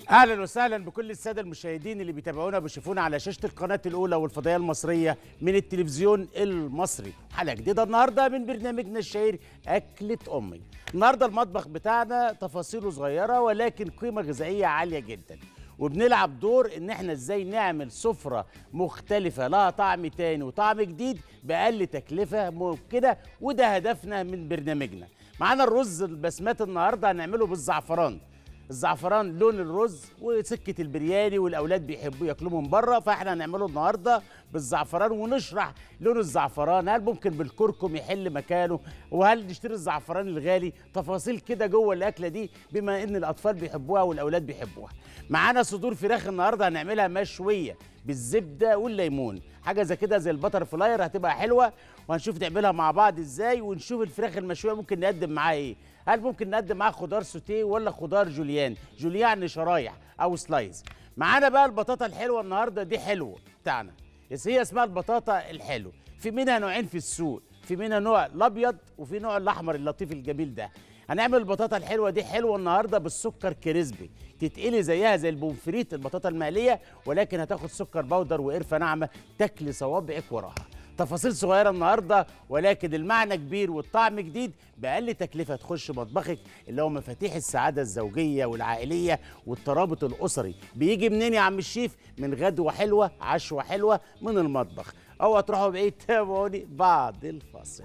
اهلا وسهلا بكل الساده المشاهدين اللي بيتابعونا بيشوفونا على شاشه القناه الاولى والفضائيه المصريه من التلفزيون المصري حلقه جديده النهارده من برنامجنا الشهير اكله امي النهارده المطبخ بتاعنا تفاصيله صغيره ولكن قيمه غذائيه عاليه جدا وبنلعب دور ان احنا ازاي نعمل سفره مختلفه لها طعم تاني وطعم جديد باقل تكلفه ممكنه وده هدفنا من برنامجنا معانا الرز البسمات النهارده هنعمله بالزعفران الزعفران لون الرز وسكه البرياني والاولاد بيحبوا ياكلوه من بره فاحنا هنعمله النهارده بالزعفران ونشرح لون الزعفران هل ممكن بالكركم يحل مكانه وهل نشتري الزعفران الغالي تفاصيل كده جوه الاكله دي بما ان الاطفال بيحبوها والاولاد بيحبوها معانا صدور فراخ النهارده هنعملها مشويه بالزبده والليمون حاجه زي كده زي البتر فلاير هتبقى حلوه وهنشوف نعملها مع بعض ازاي ونشوف الفراخ المشويه ممكن نقدم معاها ايه هل ممكن نقدم معاها خضار سوتيه ولا خضار جوليان جوليان يعني شرايح او سلايز معانا بقى البطاطا الحلوه النهارده دي حلوه بتاعنا بس هي اسمها البطاطا الحلو في منها نوعين في السوق في منها نوع الابيض وفي نوع الاحمر اللطيف الجميل ده هنعمل البطاطا الحلوه دي حلوه النهارده بالسكر كريسبي تتقلي زيها زي البونفريت البطاطا المقليه ولكن هتاخد سكر بودر وقرفه ناعمه تاكلي صوابعك وراها تفاصيل صغيره النهارده ولكن المعنى كبير والطعم جديد باقل تكلفه تخش مطبخك اللي هو مفاتيح السعاده الزوجيه والعائليه والترابط الاسري بيجي منين يا عم الشيف من غدوه حلوه عشوه حلوه من المطبخ اوعى تروحوا بعيد تابعوني بعد الفاصل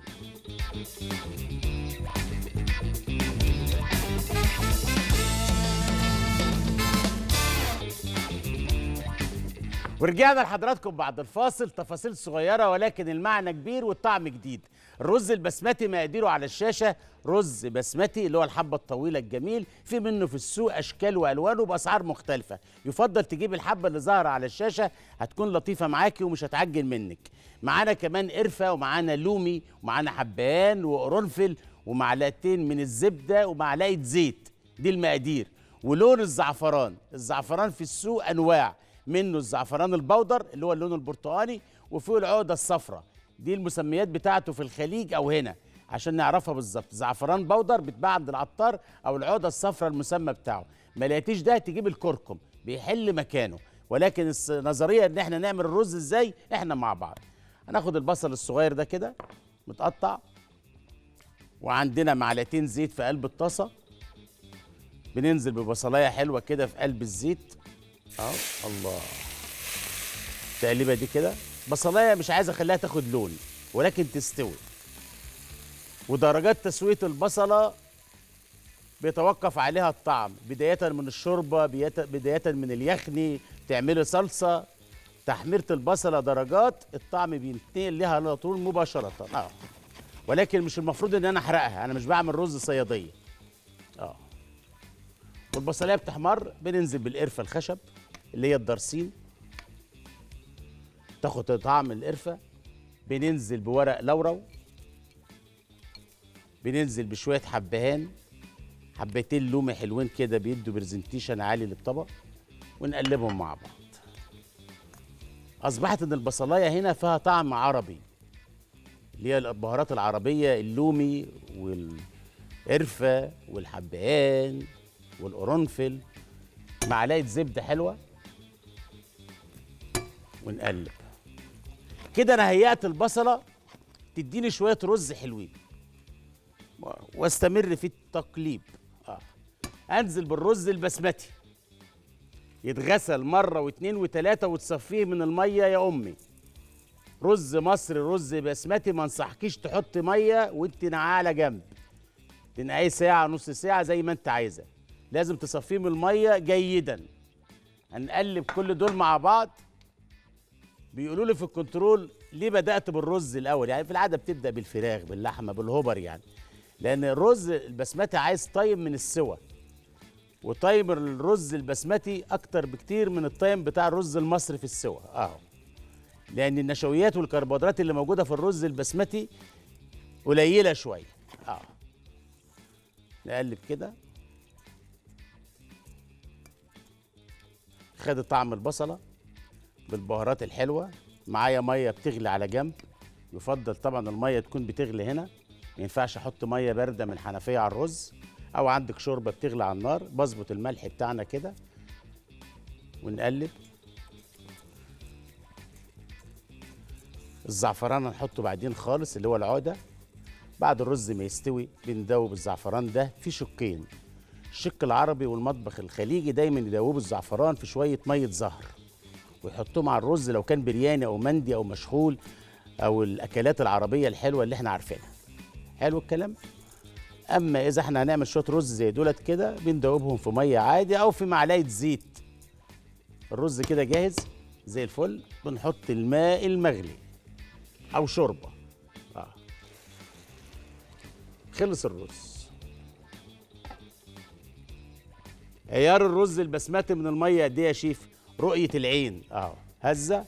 ورجعنا لحضراتكم بعد الفاصل تفاصيل صغيره ولكن المعنى كبير والطعم جديد الرز البسمتي مقاديره على الشاشه رز بسمتي اللي هو الحبه الطويله الجميل في منه في السوق اشكال والوان وباسعار مختلفه يفضل تجيب الحبه اللي ظاهره على الشاشه هتكون لطيفه معاكي ومش هتعجن منك معانا كمان قرفه ومعانا لومي ومعانا حبان وقرنفل ومعلقتين من الزبده ومعلقه زيت دي المقادير ولون الزعفران الزعفران في السوق انواع منه الزعفران البودر اللي هو اللون البرتقاني وفيه العقده الصفراء دي المسميات بتاعته في الخليج او هنا عشان نعرفها بالظبط زعفران بودر بيتباع عند العطار او العقده الصفراء المسمى بتاعه ما لقيتيش ده تجيب الكركم بيحل مكانه ولكن النظريه ان احنا نعمل الرز ازاي احنا مع بعض هناخد البصل الصغير ده كده متقطع وعندنا معلقتين زيت في قلب الطاسه بننزل ببصلايه حلوه كده في قلب الزيت اه الله التقليبه دي كده بصلايه مش عايز اخليها تاخد لون ولكن تستوي ودرجات تسويه البصله بيتوقف عليها الطعم بدايه من الشوربه بدايه من اليخني تعملي صلصه تحميره البصله درجات الطعم بينتقل لها على طول مباشره اه ولكن مش المفروض ان انا احرقها انا مش بعمل رز صياديه اه والبصليه بتحمر بننزل بالقرفه الخشب اللي هي الدرسين تاخد طعم القرفه بننزل بورق لورو بننزل بشويه حبهان حبتين لومي حلوين كده بيدوا برزنتيشن عالي للطبق ونقلبهم مع بعض اصبحت ان البصلايه هنا فيها طعم عربي اللي هي البهارات العربيه اللومي والقرفه والحبهان والقرنفل معلقه زبده حلوه ونقلب كده انا هيأت البصله تديني شويه رز حلوين واستمر في التقليب آه. انزل بالرز البسمتي يتغسل مره واثنين وثلاثه وتصفيه من الميه يا امي رز مصري رز بسمتي ما انصحكيش تحط ميه وانت نقعاه على جنب تنقعيه ساعه نص ساعه زي ما انت عايزه لازم تصفيه من الميه جيدا هنقلب كل دول مع بعض بيقولوا لي في الكنترول ليه بدات بالرز الاول يعني في العاده بتبدا بالفراخ باللحمه بالهوبر يعني لان الرز البسمتي عايز طيب من السوى وطيب الرز البسمتي اكتر بكتير من الطيب بتاع الرز المصري في السوى اهو لان النشويات والكربوهيدرات اللي موجوده في الرز البسمتي قليله شويه اه نقلب كده خد طعم البصله بالبهارات الحلوه معايا ميه بتغلي على جنب يفضل طبعا الميه تكون بتغلي هنا ما ينفعش احط ميه بارده من الحنفيه على الرز او عندك شوربه بتغلي على النار بظبط الملح بتاعنا كده ونقلب الزعفران هنحطه بعدين خالص اللي هو العودة بعد الرز ما يستوي بندوب الزعفران ده في شقين الشق العربي والمطبخ الخليجي دايما يدوبوا الزعفران في شوية مية زهر ويحطوه مع الرز لو كان برياني أو مندي أو مشغول أو الأكلات العربية الحلوة اللي احنا عارفينها حلو الكلام أما إذا احنا هنعمل شوية رز زي دولت كده بندوبهم في مية عادي أو في معلقة زيت الرز كده جاهز زي الفل بنحط الماء المغلي او شوربه آه. خلص الرز عيار الرز البسمتي من الميه قد ايه يا شيف رؤيه العين اه هزه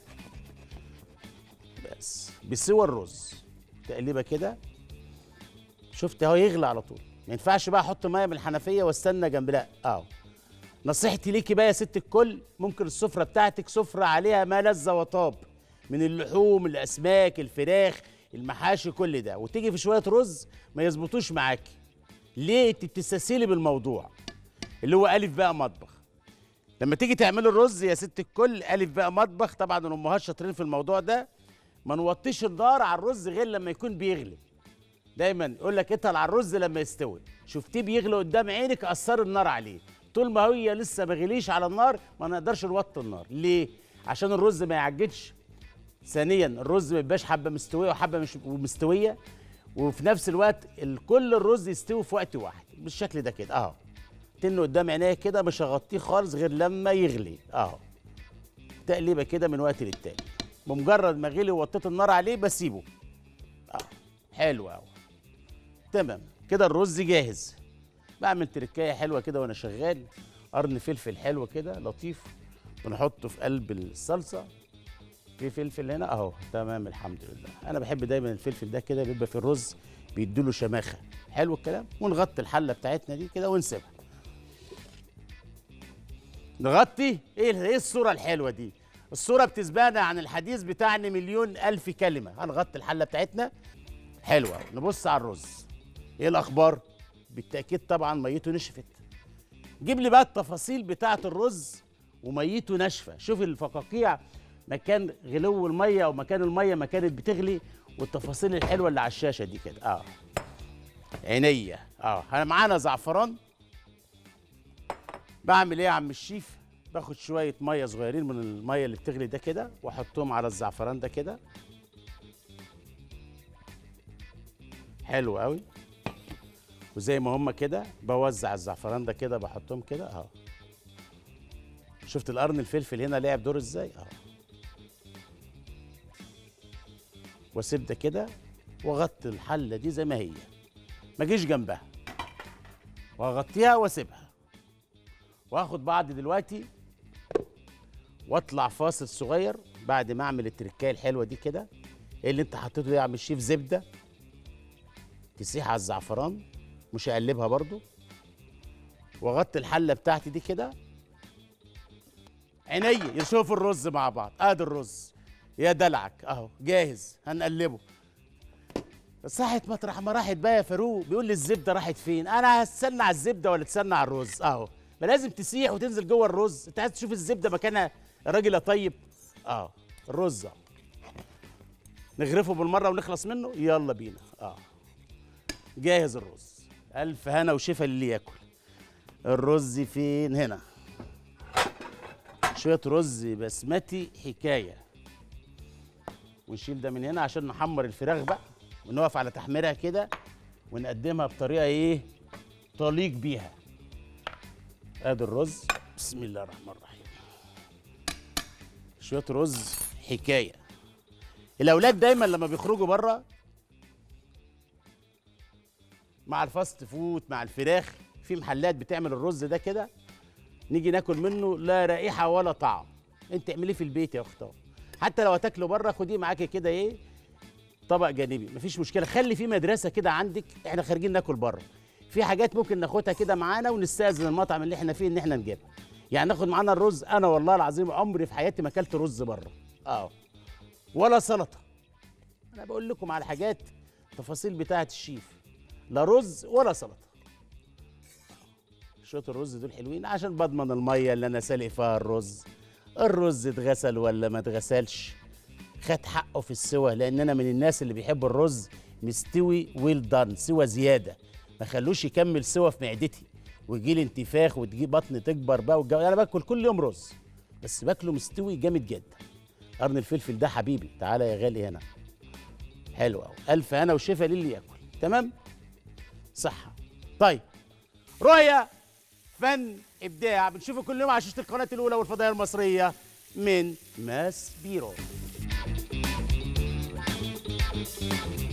بس بسوى الرز تقليبه كده شفت اهو يغلى على طول ما ينفعش بقى احط ميه من الحنفيه واستنى جنب لا اه نصيحتي ليكي بقى يا ست الكل ممكن السفره بتاعتك سفره عليها ما لذ وطاب من اللحوم الاسماك الفراخ المحاشي كل ده وتيجي في شويه رز ما يظبطوش معاكي ليه انت بتستسهلي بالموضوع اللي هو الف بقى مطبخ لما تيجي تعملي الرز يا ست الكل الف بقى مطبخ طبعا الامهات شاطرين في الموضوع ده ما نوطيش النار على الرز غير لما يكون بيغلي دايما يقول لك اتقل على الرز لما يستوي شفتيه بيغلي قدام عينك اثر النار عليه طول ما هي لسه ما غليش على النار ما نقدرش نوطي النار ليه عشان الرز ما يعجنش ثانيا الرز ما يبقاش حبه مستويه وحبه مش مستويه وفي نفس الوقت ال- كل الرز يستوي في وقت واحد بالشكل ده كده اهو تنه قدام عينيا كده مش هغطيه خالص غير لما يغلي اهو تقليبه كده من وقت للتاني بمجرد ما غلي ووطيت النار عليه بسيبه اه حلو قوي تمام كده الرز جاهز بعمل تركايه حلوه كده وانا شغال قرن فلفل حلو كده لطيف ونحطه في قلب الصلصه في فلفل هنا اهو تمام الحمد لله انا بحب دايما الفلفل ده كده بيبقى في الرز بيديله شماخه حلو الكلام ونغطي الحله بتاعتنا دي كده ونسيبها نغطي ايه ايه الصوره الحلوه دي الصوره بتسبقنا عن الحديث بتاعنا مليون الف كلمه هنغطي الحله بتاعتنا حلوه نبص على الرز ايه الاخبار بالتاكيد طبعا ميته نشفت جيب لي بقى التفاصيل بتاعه الرز وميته ناشفه شوف الفقاقيع مكان غلو الميه او مكان الميه ما كانت بتغلي والتفاصيل الحلوه اللي على الشاشه دي كده اه عينيا اه انا معانا زعفران بعمل ايه يا عم الشيف باخد شويه ميه صغيرين من الميه اللي بتغلي ده كده واحطهم على الزعفران ده كده حلو قوي وزي ما هم كده بوزع الزعفران ده كده بحطهم كده اهو شفت القرن الفلفل هنا لعب دور ازاي اهو واسيب ده كده واغطي الحله دي زي ما هي ما اجيش جنبها واغطيها واسيبها واخد بعض دلوقتي واطلع فاصل صغير بعد ما اعمل التركايه الحلوه دي كده ايه اللي انت حطيته ده يا عم الشيف زبده تسيح على الزعفران مش هقلبها برضو واغطي الحله بتاعتي دي كده عينيا يشوفوا الرز مع بعض ادي الرز يا دلعك اهو جاهز هنقلبه صحت مطرح ما راحت بقى يا فاروق بيقول لي الزبده راحت فين انا هستنى على الزبده ولا تستنى على الرز اهو ما لازم تسيح وتنزل جوه الرز انت عايز تشوف الزبده مكانها الراجل يا طيب اه الرز اهو نغرفه بالمره ونخلص منه يلا بينا اه جاهز الرز الف هنا وشفا للي ياكل الرز فين هنا شويه رز بسمتي حكايه ونشيل ده من هنا عشان نحمر الفراخ بقى ونقف على تحميرها كده ونقدمها بطريقه ايه تليق بيها ادي الرز بسم الله الرحمن الرحيم شويه رز حكايه الاولاد دايما لما بيخرجوا بره مع الفاست فود مع الفراخ في محلات بتعمل الرز ده كده نيجي ناكل منه لا رائحه ولا طعم انت اعمليه في البيت يا اختار حتى لو هتاكله بره خديه معاكي كده ايه طبق جانبي مفيش مشكله خلي في مدرسه كده عندك احنا خارجين ناكل بره في حاجات ممكن ناخدها كده معانا ونستاذن المطعم اللي احنا فيه ان احنا نجيبها يعني ناخد معانا الرز انا والله العظيم عمري في حياتي ما اكلت رز بره اه ولا سلطه انا بقول لكم على حاجات تفاصيل بتاعه الشيف لا رز ولا سلطه شويه الرز دول حلوين عشان بضمن الميه اللي انا سالق فيها الرز الرز اتغسل ولا ما اتغسلش خد حقه في السوى لان انا من الناس اللي بيحب الرز مستوي ويل دان سوى زياده ما خلوش يكمل سوى في معدتي ويجي لي انتفاخ وتجي بطني تكبر بقى والجو انا باكل كل يوم رز بس باكله مستوي جامد جدا قرن الفلفل ده حبيبي تعالى يا غالي هنا حلو قوي الف هنا وشفا للي ياكل تمام صحه طيب رؤيا فن ابداع بنشوفه كل يوم على شاشه القناه الاولى والفضائيه المصريه من ماس بيرو